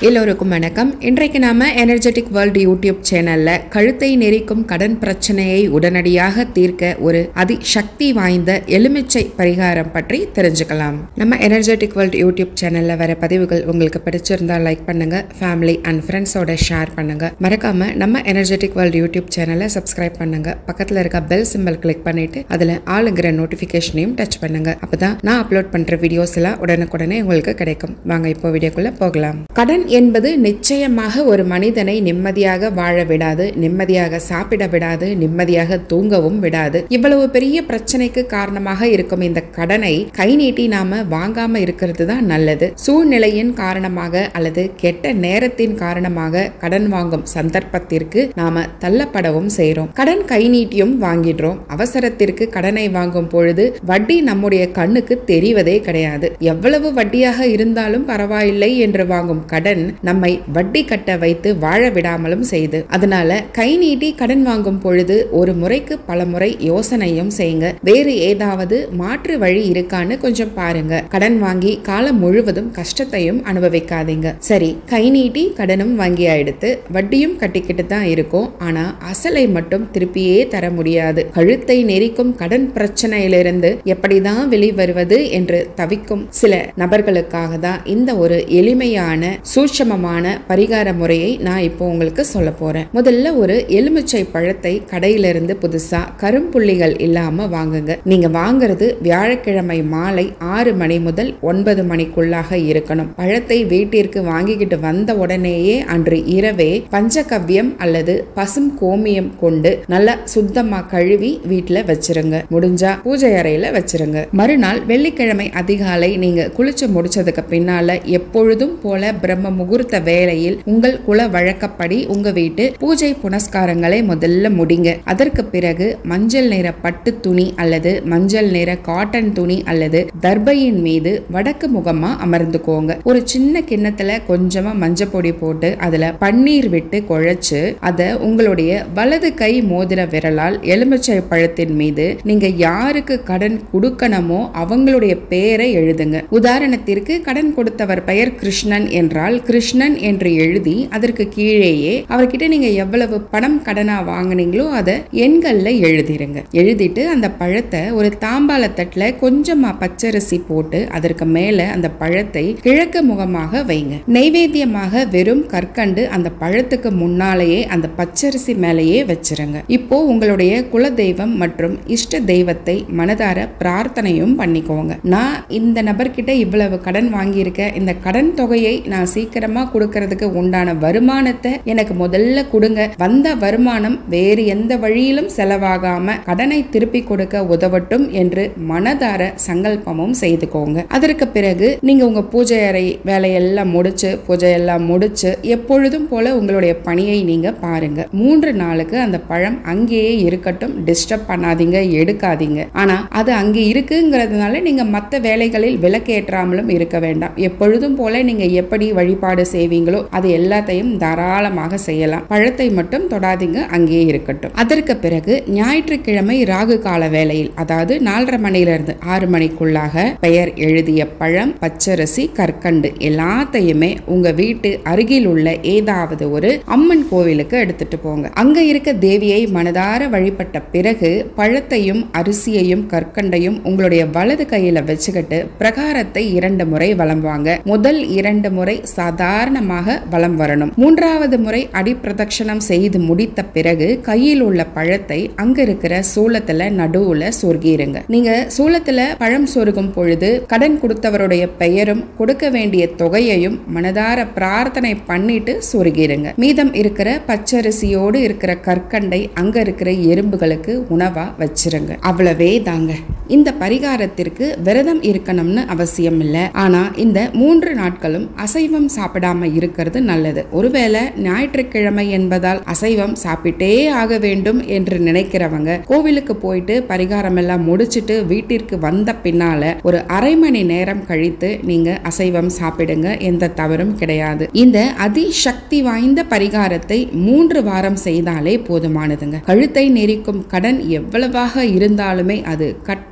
எல்லோருக்கும் வணக்கம் இன்றைக்கு நாம எனர்ஜெட்டிக் வேர்ல்டு யூடியூப் சேனல்ல கழுத்தை நெரிக்கும் கடன் பிரச்சனையை உடனடியாக தீர்க்க ஒரு அதி சக்தி வாய்ந்த எலுமிச்சை பரிகாரம் பற்றி தெரிஞ்சுக்கலாம் நம்ம எனர்ஜெட்டிக் வேர்ல்டு யூடியூப் சேனல்ல வர பதிவுகள் உங்களுக்கு பிடிச்சிருந்தா லைக் பண்ணுங்க ஃபேமிலி அண்ட் ஃப்ரெண்ட்ஸோட ஷேர் பண்ணுங்க மறக்காம நம்ம எனர்ஜெட்டிக் வேர்ல்டு யூடியூப் சேனலை சப்ஸ்கிரைப் பண்ணுங்க பக்கத்துல இருக்க பெல் சிம்பல் கிளிக் பண்ணிட்டு அதுல ஆளுங்கிற நோட்டிபிகேஷனையும் டச் பண்ணுங்க அப்பதான் நான் அப்லோட் பண்ற வீடியோஸ் எல்லாம் உடனுக்குடனே உங்களுக்கு கிடைக்கும் வாங்க இப்போ வீடியோக்குள்ள போகலாம் கடன் என்பது நிச்சயமாக ஒரு மனிதனை நிம்மதியாக வாழ விடாது நிம்மதியாக சாப்பிட விடாது நிம்மதியாக தூங்கவும் விடாது இவ்வளவு பெரிய பிரச்சனைக்கு காரணமாக இருக்கும் இந்த கடனை கை நீட்டி நாம வாங்காம இருக்கிறது தான் நல்லது சூழ்நிலையின் காரணமாக அல்லது கெட்ட நேரத்தின் காரணமாக கடன் வாங்கும் சந்தர்ப்பத்திற்கு நாம தள்ளப்படவும் செய்றோம் கடன் கை நீட்டியும் வாங்கிடுறோம் அவசரத்திற்கு கடனை வாங்கும் பொழுது வட்டி நம்முடைய கண்ணுக்கு தெரிவதே கிடையாது எவ்வளவு வட்டியாக இருந்தாலும் பரவாயில்லை என்று வாங்கும் கடன் நம்மை வட்டி கட்ட வைத்து வாழ விடாமலும் செய்து அதனால கை நீட்டி கடன் வாங்கும் பொழுது ஒரு முறைக்கு பல முறை யோசனையும் செய்யுங்க வேறு ஏதாவது மாற்று வழி இருக்கான்னு கொஞ்சம் பாருங்க கடன் வாங்கி காலம் முழுவதும் கஷ்டத்தையும் அனுபவிக்காதீங்க சரி கை நீட்டி கடனும் வாங்கி ஆயிடுத்து வட்டியும் கட்டிக்கிட்டு தான் இருக்கும் ஆனா அசலை மட்டும் திருப்பியே தர முடியாது கழுத்தை நெரிக்கும் கடன் பிரச்சனையிலிருந்து எப்படிதான் வெளிவருவது என்று தவிக்கும் சில நபர்களுக்காக தான் இந்த ஒரு எளிமையான சூட்சமமான பரிகார முறையை நான் இப்போ உங்களுக்கு சொல்ல போறேன் முதல்ல ஒரு எலுமிச்சை பழத்தை கடையிலிருந்து புதுசா கரும்புள்ளிகள் இல்லாம வாங்குங்க நீங்க வாங்குறது வியாழக்கிழமை மாலை ஆறு மணி முதல் ஒன்பது மணிக்குள்ளாக இருக்கணும் பழத்தை வீட்டிற்கு வாங்கிக்கிட்டு வந்த உடனேயே அன்று இரவே பஞ்சகவ்யம் அல்லது பசும் கோமியம் கொண்டு நல்லா சுத்தமா கழுவி வீட்டுல வச்சிருங்க முடிஞ்சா பூஜை அறையில வச்சிருங்க மறுநாள் வெள்ளிக்கிழமை அதிகாலை நீங்க குளிச்சு முடிச்சதுக்கு பின்னால எப்பொழுதும் போல பிரம்ம முகூர்த்த வேளையில் உங்கள் குல வழக்கப்படி உங்க வீட்டு பூஜை புனஸ்காரங்களை முதல்ல முடிங்க அதற்கு பிறகு மஞ்சள் நிற பட்டு துணி அல்லது மஞ்சள் நிற காட்டன் துணி அல்லது தர்பையின் மீது வடக்கு முகமா அமர்ந்துக்கோங்க ஒரு சின்ன கிண்ணத்துல கொஞ்சமா மஞ்சள் பொடி போட்டு அதுல பன்னீர் விட்டு குழைச்சு அதை உங்களுடைய வலது கை மோதிர விரலால் எலுமிச்சை பழத்தின் மீது நீங்க யாருக்கு கடன் கொடுக்கணுமோ அவங்களுடைய பெயரை எழுதுங்க உதாரணத்திற்கு கடன் கொடுத்தவர் பெயர் கிருஷ்ணன் என்றால் கிருஷ்ணன் என்று எழுதி அதற்கு கீழேயே அவர்கிட்ட நீங்க எவ்வளவு பணம் கடனா வாங்குனீங்களோ அதை எண்கள்ல எழுதிருங்க எழுதிட்டு அந்த பழத்தை ஒரு தாம்பால தட்டுல கொஞ்சமா பச்சரிசி போட்டு அதற்கு மேல அந்த பழத்தை கிழக்கு முகமாக வைங்க நைவேத்தியமாக வெறும் கற்கண்டு அந்த பழத்துக்கு முன்னாலேயே அந்த பச்சரிசி மேலேயே வச்சிருங்க இப்போ உங்களுடைய குல தெய்வம் மற்றும் இஷ்ட தெய்வத்தை மனதார பிரார்த்தனையும் பண்ணிக்கோங்க நான் இந்த நபர்கிட்ட இவ்வளவு கடன் வாங்கியிருக்கேன் இந்த கடன் தொகையை நான் சீக்கிரமா கொடுக்கறதுக்கு உண்டான வருமானத்தை எனக்கு முதல்ல கொடுங்க வந்த வருமானம் வேறு எந்த வழியிலும் செலவாகாம கடனை திருப்பி கொடுக்க உதவட்டும் என்று மனதார சங்கல்பமும் செய்துக்கோங்க அதற்கு பிறகு நீங்க உங்க பூஜை அறை வேலையெல்லாம் முடிச்சு பூஜையெல்லாம் முடிச்சு எப்பொழுதும் போல உங்களுடைய பணியை நீங்க பாருங்க மூன்று நாளுக்கு அந்த பழம் அங்கேயே இருக்கட்டும் டிஸ்டர்ப் பண்ணாதீங்க எடுக்காதீங்க ஆனா அது அங்கே இருக்குங்கிறதுனால நீங்க மற்ற வேலைகளில் விலக்கேற்றாமலும் இருக்க வேண்டாம் எப்பொழுதும் போல நீங்க எப்படி வழிபாடு செய்வீங்களோ அது எல்லாத்தையும் தாராளமாக செய்யலாம் பழத்தை மட்டும் தொடாதீங்க அங்கேயே இருக்கட்டும் அதற்கு பிறகு ஞாயிற்றுக்கிழமை ராகு கால வேளையில் அதாவது நாலரை மணிலிருந்து ஆறு மணிக்குள்ளாக பெயர் எழுதிய பழம் பச்சரிசி கற்கண்டு எல்லாத்தையுமே உங்க வீட்டு அருகில் உள்ள ஏதாவது ஒரு அம்மன் கோவிலுக்கு எடுத்துட்டு போங்க அங்க இருக்க தேவியை மனதார வழிபட்ட பிறகு பழத்தையும் அரிசியையும் கற்கண்டையும் உங்களுடைய வலது கையில வச்சுக்கிட்டு பிரகாரத்தை இரண்டு முறை வலம் வாங்க முதல் இரண்டு முறை சாதாரணமாக வலம் வரணும் மூன்றாவது முறை அடிப்பிரதட்சணம் செய்து முடித்த பிறகு கையில் உள்ள பழத்தை அங்க இருக்கிற சூளத்துல நடுவுல சொருகிருங்க நீங்க சூளத்துல பழம் சொருகும் பொழுது கடன் கொடுத்தவருடைய பெயரும் கொடுக்க வேண்டிய தொகையையும் மனதார பிரார்த்தனை பண்ணிட்டு சொருகிருங்க மீதம் இருக்கிற பச்சரிசியோடு இருக்கிற கற்கண்டை அங்க இருக்கிற எறும்புகளுக்கு உணவா வச்சிருங்க அவ்வளவே தாங்க இந்த பரிகாரத்திற்கு விரதம் இருக்கணும்னு அவசியம் இல்லை ஆனா இந்த மூன்று நாட்களும் அசைவம் சாப்பிடாம இருக்கிறது நல்லது ஒருவேளை ஞாயிற்றுக்கிழமை என்பதால் அசைவம் சாப்பிட்டே ஆக வேண்டும் என்று நினைக்கிறவங்க கோவிலுக்கு போயிட்டு பரிகாரம் எல்லாம் முடிச்சிட்டு வீட்டிற்கு வந்த பின்னால ஒரு அரை மணி நேரம் கழித்து நீங்க அசைவம் சாப்பிடுங்க எந்த தவறும் கிடையாது இந்த அதிசக்தி வாய்ந்த பரிகாரத்தை மூன்று வாரம் செய்தாலே போதுமானதுங்க கழுத்தை நெரிக்கும் கடன் எவ்வளவாக இருந்தாலுமே அது கட்ட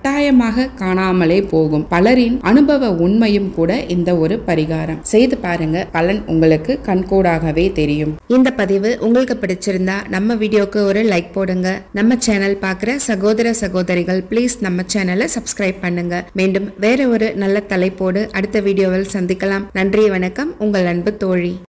கட்டாயமாக காணாமலே போகும் பலரின் அனுபவ உண்மையும் கூட இந்த ஒரு பரிகாரம் செய்து பாருங்க பலன் உங்களுக்கு கண்கூடாகவே தெரியும் இந்த பதிவு உங்களுக்கு பிடிச்சிருந்தா நம்ம வீடியோக்கு ஒரு லைக் போடுங்க நம்ம சேனல் பார்க்குற சகோதர சகோதரிகள் ப்ளீஸ் நம்ம சேனலை சப்ஸ்கிரைப் பண்ணுங்க மீண்டும் வேற ஒரு நல்ல தலைப்போடு அடுத்த வீடியோவில் சந்திக்கலாம் நன்றி வணக்கம் உங்கள் அன்பு தோழி